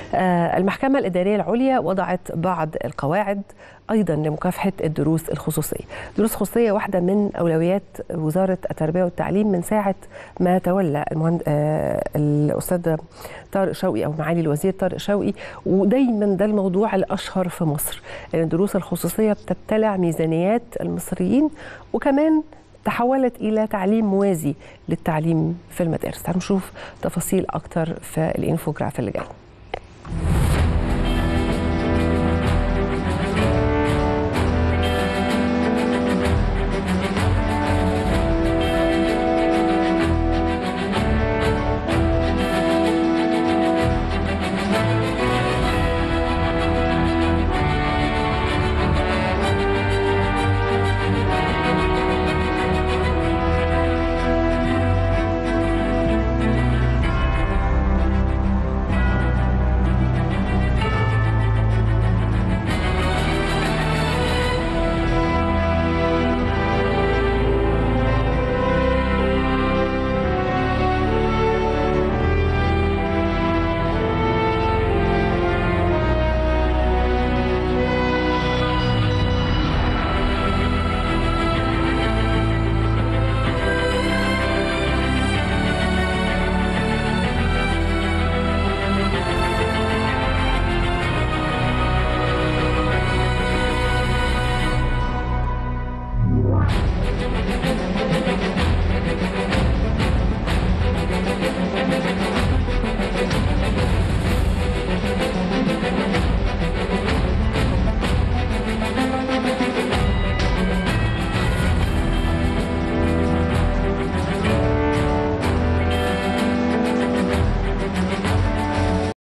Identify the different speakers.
Speaker 1: المحكمة الإدارية العليا وضعت بعض القواعد ايضا لمكافحه الدروس الخصوصيه. دروس خصوصيه واحده من اولويات وزاره التربيه والتعليم من ساعه ما تولى المهند... آه الاستاذ طارق شوقي او معالي الوزير طارق شوقي ودايما ده الموضوع الاشهر في مصر ان الدروس الخصوصيه بتبتلع ميزانيات المصريين وكمان تحولت الى تعليم موازي للتعليم في المدارس. تعالوا نشوف تفاصيل اكتر في الانفوجراف اللي جاي.